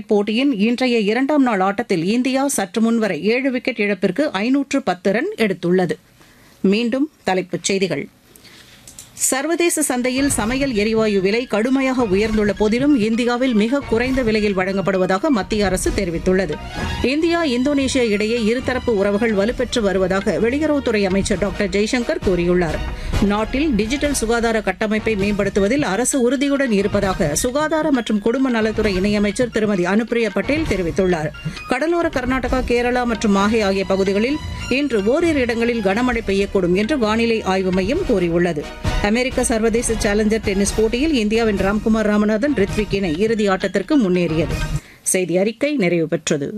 cricket போட்டியின் இன்றைய இரண்டாம் நாள் ஆட்டத்தில் இந்தியா சற்று முன்வரை ஏழு விக்கெட் இழப்பிற்கு ஐநூற்று பத்து ரன் எடுத்துள்ளது மீண்டும் தலைப்புச் செய்திகள் சர்வதேச சந்தையில் சமையல் எரிவாயு விலை கடுமையாக உயர்ந்துள்ள போதிலும் இந்தியாவில் மிக குறைந்த விலையில் வழங்கப்படுவதாக மத்திய அரசு தெரிவித்துள்ளது இந்தியா இந்தோனேஷியா இடையே இருதரப்பு உறவுகள் வலுப்பெற்று வருவதாக வெளியுறவுத்துறை அமைச்சர் டாக்டர் ஜெய்சங்கர் கூறியுள்ளார் நாட்டில் டிஜிட்டல் சுகாதார கட்டமைப்பை மேம்படுத்துவதில் அரசு உறுதியுடன் இருப்பதாக சுகாதார மற்றும் குடும்ப நலத்துறை இணையமைச்சர் திருமதி அனுப்பிரியா பட்டேல் தெரிவித்துள்ளார் கடலோர கர்நாடகா கேரளா மற்றும் மாஹே ஆகிய பகுதிகளில் இன்று ஓரிரு இடங்களில் கனமழை பெய்யக்கூடும் என்று வானிலை ஆய்வு மையம் கூறியுள்ளது அமெரிக்க சர்வதேச சேலஞ்சர் டென்னிஸ் போட்டியில் இந்தியாவின் ராம்குமார் ராமநாதன் ரித்விக் இணை இறுதி ஆட்டத்திற்கு முன்னேறியது செய்தி அறிக்கை நிறைவு பெற்றது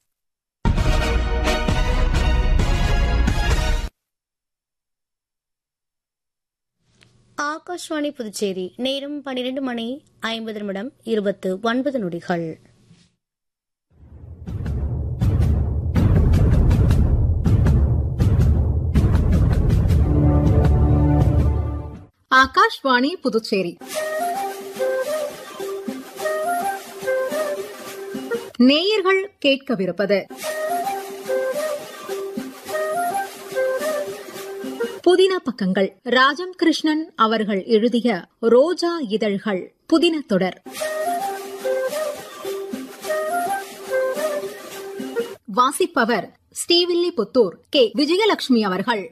ஆகாஷ்வாணி புதுச்சேரி நேரம் பன்னிரண்டு மணி ஐம்பது நிமிடம் இருபத்து ஒன்பது நொடிகள் ஆகாஷ்வாணி புதுச்சேரி நேயர்கள் கேட்கவிருப்பது புதின பக்கங்கள் ராஜம் கிருஷ்ணன் அவர்கள் எழுதிய ரோஜா இதழ்கள் புதின தொடர் வாசிப்பவர் ஸ்ரீவில்லிபுத்தூர் கே விஜயலட்சுமி அவர்கள்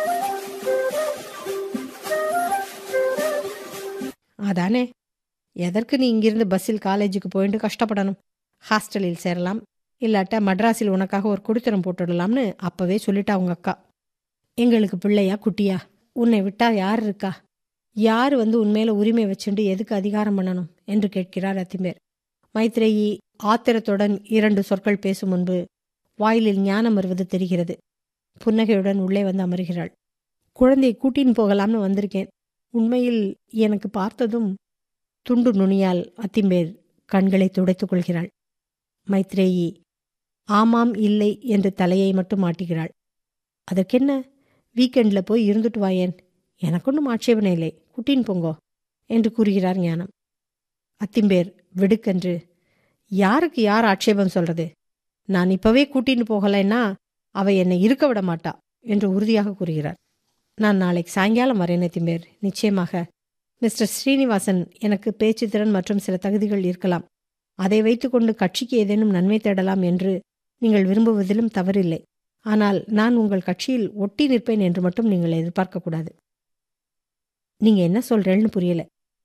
அதானே எதற்கு நீ இங்கிருந்து பஸ்ஸில் காலேஜுக்கு போயிட்டு கஷ்டப்படணும் ஹாஸ்டலில் சேரலாம் இல்லாட்டா மட்ராஸில் உனக்காக ஒரு குடித்தனம் போட்டுடலாம்னு அப்பவே சொல்லிட்டா உங்க அக்கா எங்களுக்கு பிள்ளையா குட்டியா உன்னை விட்டா யார் இருக்கா யார் வந்து உன்மேல உரிமை வச்சுண்டு எதுக்கு அதிகாரம் பண்ணணும் என்று கேட்கிறார் அத்திமேர் மைத்ரேயி ஆத்திரத்துடன் இரண்டு சொற்கள் பேசும் முன்பு வாயிலில் ஞானம் வருவது தெரிகிறது புன்னகையுடன் உள்ளே வந்து அமர்கிறாள் குழந்தையை கூட்டின்னு போகலாம்னு வந்திருக்கேன் உண்மையில் எனக்கு பார்த்ததும் துண்டு நுனியால் அத்திம்பேர் கண்களை துடைத்துக் கொள்கிறாள் மைத்ரேயி ஆமாம் இல்லை என்று தலையை மட்டும் மாட்டுகிறாள் அதற்கென்ன வீக்கெண்ட்ல போய் இருந்துட்டு வாயேன் எனக்கொன்னும் ஆட்சேபனை இல்லை குட்டின் போங்கோ என்று கூறுகிறார் ஞானம் அத்திம்பேர் வெடுக்கென்று யாருக்கு யார் ஆட்சேபம் சொல்றது நான் இப்பவே கூட்டின்னு போகலைன்னா அவ என்னை இருக்க விட மாட்டா என்று உறுதியாக கூறுகிறார் நான் நாளைக்கு சாயங்காலம் வரேன் அத்திம்பேர் நிச்சயமாக மிஸ்டர் ஸ்ரீனிவாசன் எனக்கு பேச்சு திறன் மற்றும் சில தகுதிகள் இருக்கலாம் அதை வைத்துக்கொண்டு கட்சிக்கு ஏதேனும் நன்மை தேடலாம் என்று நீங்கள் விரும்புவதிலும் தவறில்லை ஆனால் நான் உங்கள் கட்சியில் ஒட்டி நிற்பேன் என்று மட்டும் நீங்கள் எதிர்பார்க்கக்கூடாது நீங்க என்ன சொல்றேன்னு புரியல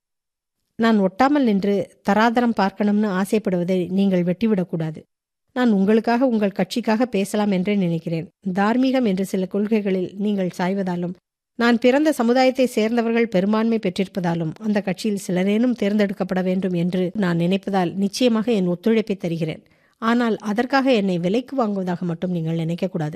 நான் ஒட்டாமல் நின்று தராதரம் பார்க்கணும்னு ஆசைப்படுவதை நீங்கள் வெட்டிவிடக்கூடாது நான் உங்களுக்காக உங்கள் கட்சிக்காக பேசலாம் என்றே நினைக்கிறேன் தார்மீகம் என்ற சில கொள்கைகளில் நீங்கள் சாய்வதாலும் நான் பிறந்த சமுதாயத்தை சேர்ந்தவர்கள் பெரும்பான்மை பெற்றிருப்பதாலும் அந்த கட்சியில் சிலரேனும் தேர்ந்தெடுக்கப்பட வேண்டும் என்று நான் நினைப்பதால் நிச்சயமாக என் ஒத்துழைப்பை தருகிறேன் ஆனால் அதற்காக என்னை விலைக்கு வாங்குவதாக மட்டும் நீங்கள் நினைக்கக்கூடாது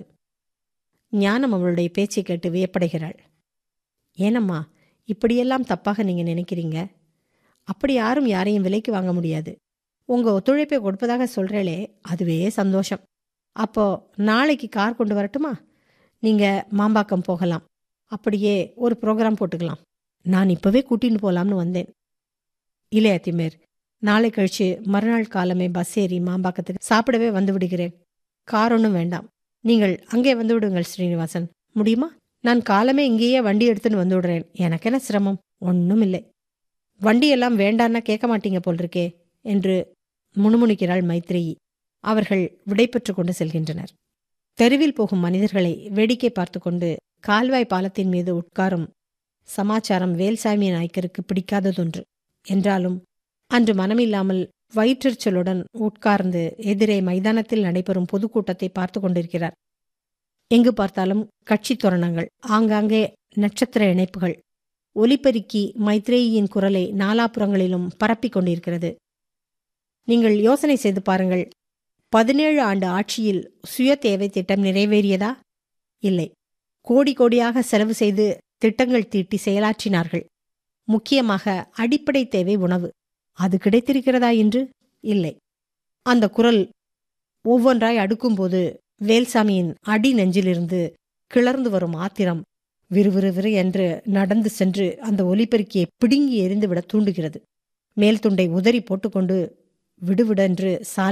ஞானம் அவளுடைய பேச்சை கேட்டு வியப்படைகிறாள் ஏனம்மா இப்படியெல்லாம் தப்பாக நீங்க நினைக்கிறீங்க அப்படி யாரும் யாரையும் விலைக்கு வாங்க முடியாது உங்க ஒத்துழைப்பை கொடுப்பதாக சொல்றேளே அதுவே சந்தோஷம் அப்போ நாளைக்கு கார் கொண்டு வரட்டுமா நீங்க மாம்பாக்கம் போகலாம் அப்படியே ஒரு ப்ரோக்ராம் போட்டுக்கலாம் நான் இப்பவே கூட்டின்னு போலாம்னு வந்தேன் இல்லை அத்திமேர் நாளை கழிச்சு மறுநாள் காலமே பஸ் ஏறி மாம்பாக்கத்துக்கு சாப்பிடவே வந்து விடுகிறேன் கார் ஒன்றும் வேண்டாம் நீங்கள் அங்கே வந்து விடுங்கள் ஸ்ரீனிவாசன் முடியுமா நான் காலமே இங்கேயே வண்டி எடுத்துன்னு வந்து விடுறேன் எனக்கு என்ன சிரமம் ஒன்றும் இல்லை வண்டியெல்லாம் வேண்டான்னா கேட்க மாட்டீங்க போல் இருக்கே என்று முணுமுணுக்கிறாள் மைத்ரேயி அவர்கள் விடைபெற்று கொண்டு செல்கின்றனர் தெருவில் போகும் மனிதர்களை வேடிக்கை பார்த்து கொண்டு கால்வாய் பாலத்தின் மீது உட்காரும் சமாச்சாரம் வேல்சாமி நாய்க்கருக்கு பிடிக்காததொன்று என்றாலும் அன்று மனமில்லாமல் வயிற்றெரிச்சலுடன் உட்கார்ந்து எதிரே மைதானத்தில் நடைபெறும் பொதுக்கூட்டத்தை பார்த்து கொண்டிருக்கிறார் எங்கு பார்த்தாலும் கட்சி தோரணங்கள் ஆங்காங்கே நட்சத்திர இணைப்புகள் ஒலிபெருக்கி மைத்ரேயியின் குரலை நாலாபுறங்களிலும் பரப்பிக் கொண்டிருக்கிறது நீங்கள் யோசனை செய்து பாருங்கள் பதினேழு ஆண்டு ஆட்சியில் சுய தேவை திட்டம் நிறைவேறியதா இல்லை கோடி கோடியாக செலவு செய்து திட்டங்கள் தீட்டி செயலாற்றினார்கள் முக்கியமாக அடிப்படை தேவை உணவு அது கிடைத்திருக்கிறதா என்று இல்லை அந்த குரல் ஒவ்வொன்றாய் அடுக்கும்போது வேல்சாமியின் அடி நெஞ்சிலிருந்து கிளர்ந்து வரும் ஆத்திரம் விறுவிறுவிறு என்று நடந்து சென்று அந்த ஒலிபெருக்கியை பிடுங்கி எறிந்துவிட தூண்டுகிறது மேல் துண்டை உதறி போட்டுக்கொண்டு விடுவிடென்று சாலை